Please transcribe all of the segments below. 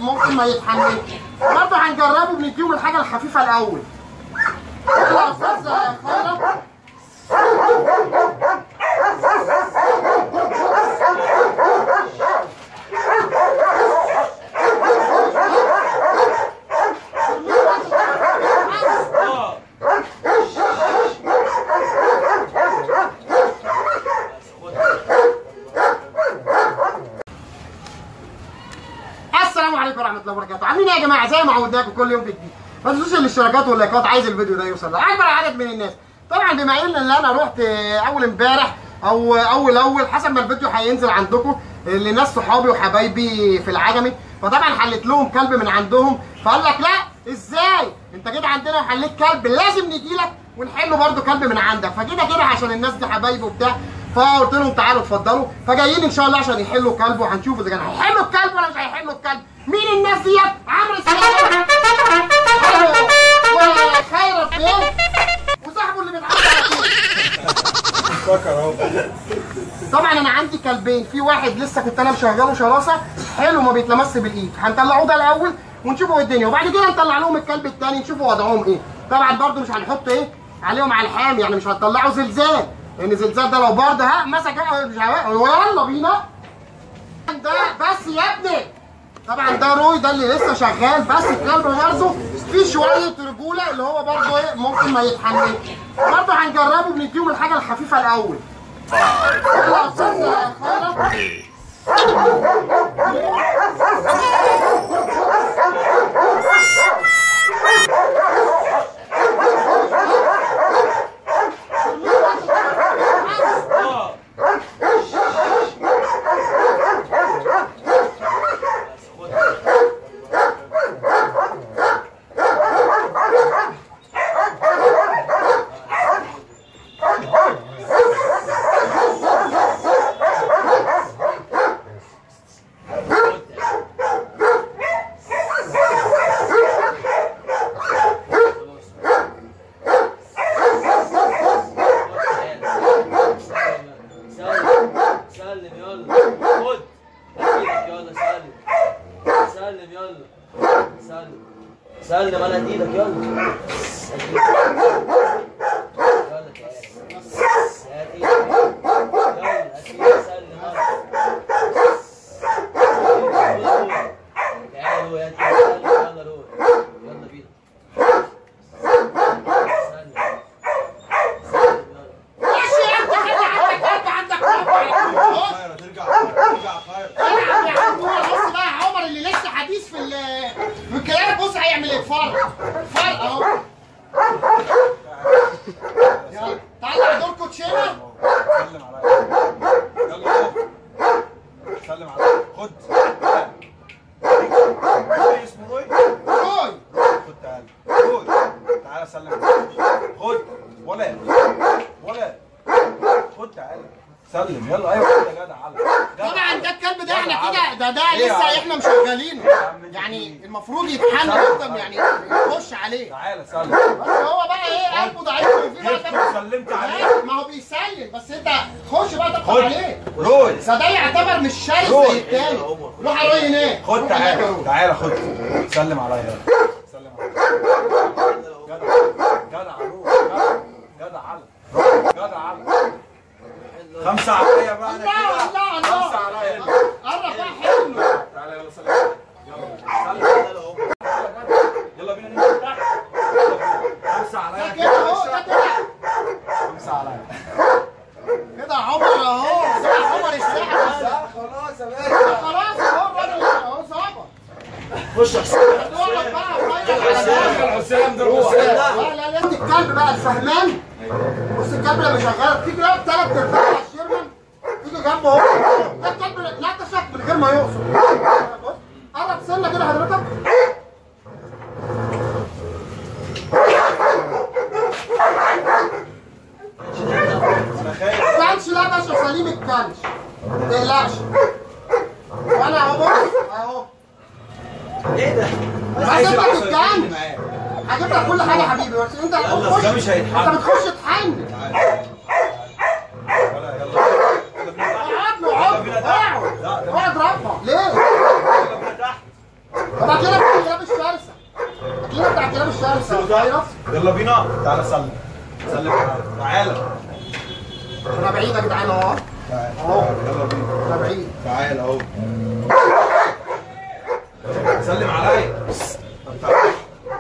ممكن ما يتحملش برضه هنجربه بنديهم الحاجه الخفيفه الاول يلا يا استاذ خيرت السلام عليكم ورحمه الله وبركاته عاملين ايه يا جماعه زي ما عودناكم كل يوم في جديد ما تنسوش الاشتراكات واللايكات عايز الفيديو ده يوصل لاكبر عدد من الناس طبعا بما ان اللي انا رحت اول امبارح او اول اول حسب ما الفيديو هينزل عندكم لناس صحابي وحبايبي في العجمي فطبعا حلت لهم كلب من عندهم فقال لك لا ازاي انت جيت عندنا وحليت كلب لازم نجي لك ونحله برده كلب من عندك فكده كده عشان الناس دي حبايبي وبتاع فقلت لهم تعالوا اتفضلوا فجايين ان شاء الله عشان يحلوا كلب وهنشوف اذا كان هيحلوا الكلب ولا مش هيحلوا الكلب مين الناس ديت عمرو السلام وخيرت فين وصاحبه اللي بيتعدى على طول فكر اهو طبعا انا عندي كلبين في واحد لسه كنت انا مشغله شراسه حلو ما بيتلمس بالايد هنطلعوه ده الاول ونشوفوا ايه الدنيا وبعد كده نطلع لهم الكلب الثاني نشوفوا وضعهم ايه طبعا برده مش هنحط ايه عليهم على الحام يعني مش هنطلعوا زلزال لان الزلزال ده لو برد ها مسك مش هوا- يلا بينا ده بس يا ابني طبعا ده روي ده اللي لسه شغال بس الكلب برضه في شويه رجوله اللي هو برضه ايه ممكن ما يتحملش برضه هنجربه بنديهم الحاجه الخفيفه الاول يلا يا استاذ خيرت سلم سلم يلا خد ايدك يلا سلم سلم يلا سلم سلم على ايدك يلا يلا تعالى هات ايدك يلا هات ايدك سلم يلا تعالوا يا سلم يلا روح يلا بينا سلم سلم يلا ماشي يا ابني خلي عندك كلب عندك كلب خير ترجع ترجع خير العب يا عم بص بقى عمر اللي لسه حديث في ال في الكلام بص هيعمل ايه فرق فرق اهو يلا طلع دور كوتشينه سلم عليا يلا اهو سلم عليا خد روي اسمه روي روي خد تعالى روي تعالى سلم عليا. خد ولا ولا خد تعالى سلم يلا ايوه خد يا جدع على جدع. طبعا ده الكلب ده احنا جدع كده على. ده ده إيه يا لسه عم؟ احنا مشغلينه عم انت يعني إيه؟ المفروض يتحنن اكتر يعني يخش عليه تعالى سلم بس هو بقى ايه قلبه ضعيف وفي بقى جبت ده- وسلمت عليه لا، ما هو بيسلم بس انت خش بقى تدخل خد عليه روي ده ده يعتبر مش شرس روح. زي التاني روح على روي هناك خد روح هناك يا تعالى روي. تعالى خد سلم عليا يلا. سلم عليا جدع جدع روح جدع جدع على جدع على خمسة عليا بقى انا الله كده الله خمسة الله عليا قرب بقى حلو تعالى يلا سلم يلا سلم يلا بينا ننزل تحت يلا بينا. خمسة ده عليا كده اهو ده كده خمسة عليا كده عمر اهو ده عمر الساحه لا خلاص يا باشا خلاص اهو الراجل اهو ظبط خش يا حسين دورك بقى غير على ده حسام ده حسام لا لا لا الكلب بقى الفهمان بص الكلب لما شغال في كده ثلاث ارباع على الشيرمان تيجي جنبه اهو ده الكلب نتشك من غير ما يقصد بص قرب سنه كده حضرتك انا خايف كانش لا باشا سليم الكانش ما تقلقش وانا اهو بص اهو ايه ده؟ بس عايز انت العصاية بتتكلم تيجي معايا. هجيب لك كل حاجه يا حبيبي بس انت يلا، بتخش ده مش هيتحمل. انت بتخش تحن ولا يلا يلا بينا تحت اقعد له اقعد يلا بينا تحت. اقعد لا، ده اقعد رفع ليه؟ يلا بينا تحت طب فيروس يلا بينا تعالى سلم سلم عليا تعالى انا بعيد يا جدعان اهو تعالى يلا بينا انا بعيد تعالى اهو سلم عليا تعالى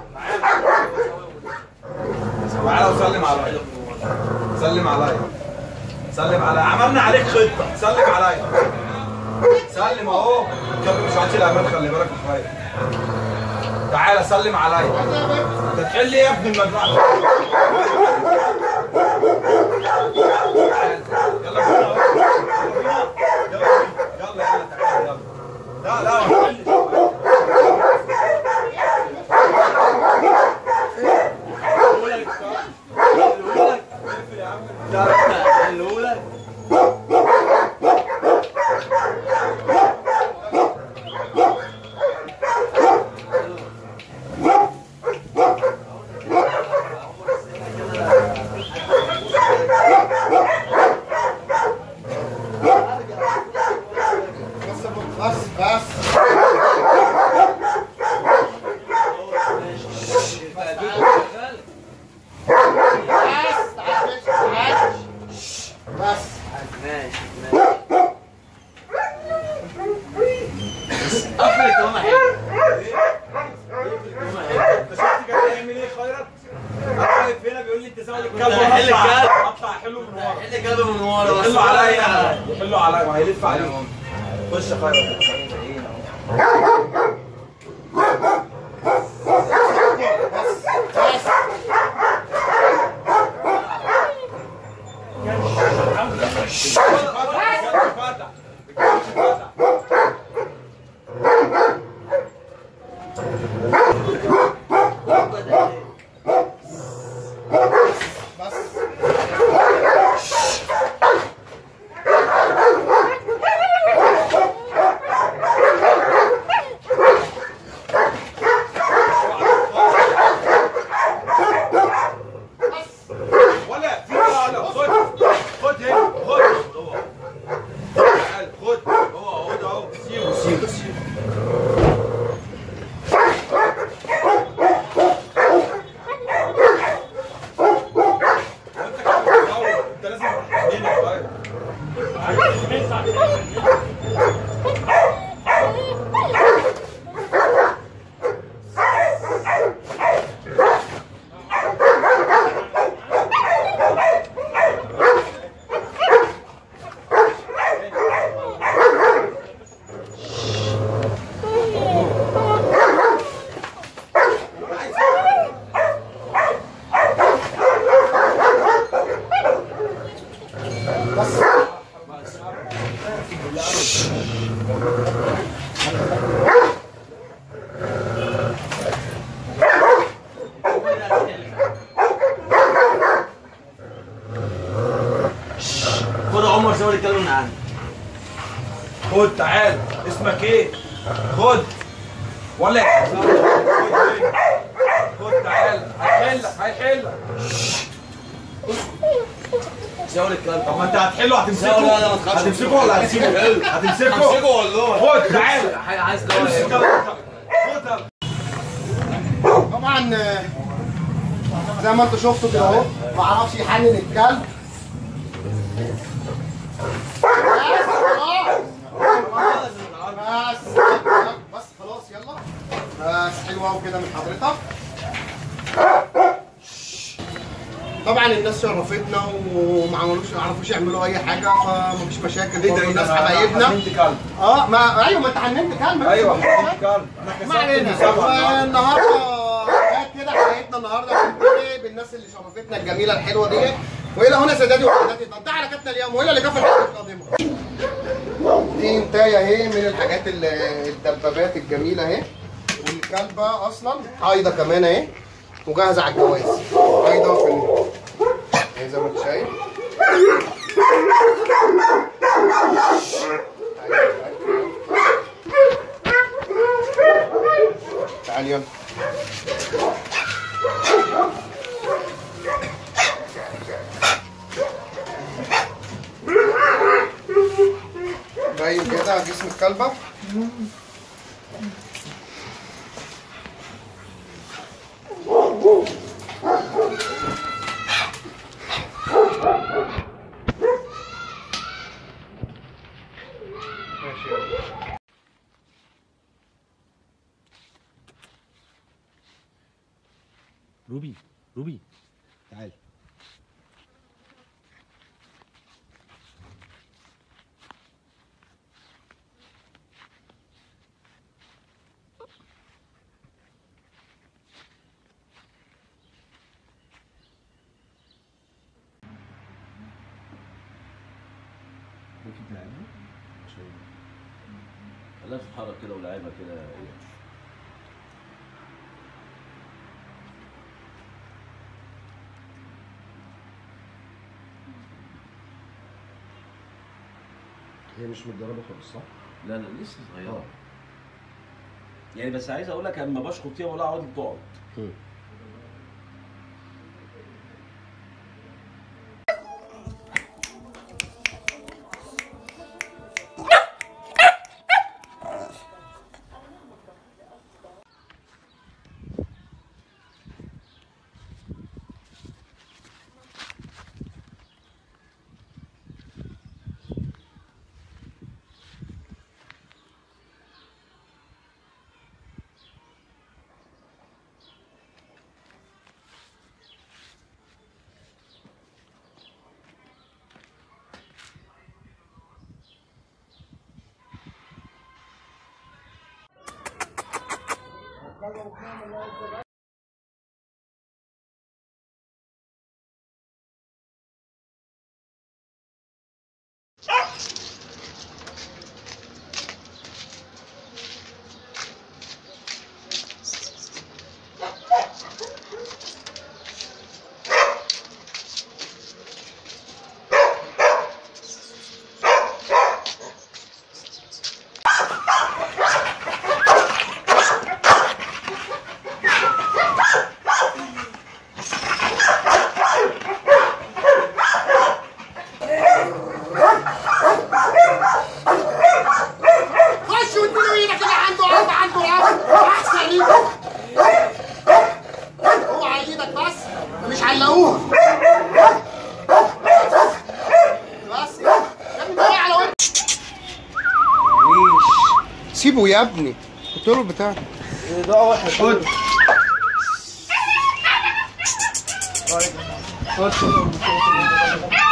تعالى وسلم عليا سلم عليا سلم عليا عملنا عليك خطه سلم عليا سلم اهو الكلب مش عايز الامان خلي بالك شويه تعالى سلم عليا انت تحل ايه يا ابن المدرعه تعالى. يلا بينا اهو. يلا بينا. يلا بينا. يلا يلا تعالى يلا لا لا ما تحلش. الاولى بس بس بس بس تعال تعال. بس ماشي ماشي قفل التهمة حلو انت شفت كان بيعمل ايه خيرت؟ انا واقف هنا بيقول لي انت زود الكلب كنت وانا هحل اطلع الكلب. اطلع احله من ورا حل كلب من ورا بس يحلوا عليا يحلوا عليا وهيلف عليهم خش يا خيرت بس فتح فتح بس ولا في ولا ولا خد خد هنا خد تعال، خد هو اهو ده اهو سيبه سيبه سيبه وانت كمان بتدور، انت لازم تحميني يا خير. بس خد يا عمر زود الكلب من عندي خد تعال اسمك ايه؟ خد ولا خد هنا. خد تعال هيحلك هيحلك زود الكلب طب ما انت هتحله هتمسكه لا، لا، لا، ما تخافش. هتمسكه ولا هتسيبه؟ هتمسكه همسكه والله خد تعال حاجة عايز امسك دواء يلا انت. خد يلا. طبعا آه، زي ما انتوا شفتوا كده اهو ما اعرفش يحنن الكلب بس خلاص بس بس خلاص يلا بس حلو قوي كده من حضرتك طبعا الناس شرفتنا وما عملوش ما عرفوش يعملوا اي حاجه فمفيش مشاكل ايه ده برضه ايه الناس ده حبايبنا حننت كلب اه ما ايوه ما انت حننت كلب ايوه حننت كلب انا ما كسبت علينا المسابقه النهارده كانت كده حلقتنا النهارده بننتهي بالناس اللي شرفتنا الجميله الحلوه دي والى هنا سادتي وسادتي ده حلقتنا اليوم والى اللقاء في الحلقه القادمه دي انتايه اهي من الحاجات ال- الدبابات الجميله اهي والكلبه اصلا قايده كمان اهي وجاهزه على الجواز قايده في ال- اهي زي ما انت شايف تعال يلا باين كده جسم الكلبة روبي روبي تعال خليها تتحرك كده ولاعبها كده ايه هي مش متدربه خالص صح؟ لا لا لسه صغيره يعني بس عايز اقول لك اما بشخط فيها ولا اقعد بتقعد خش واديله ايدك اللي عنده عرض عنده عرض احسن ايدك اوعى ايدك بس مش هنلاقوها بس يا ابني ده على وش سيبه يا ابني قلت له البتاع ده واحد خد خد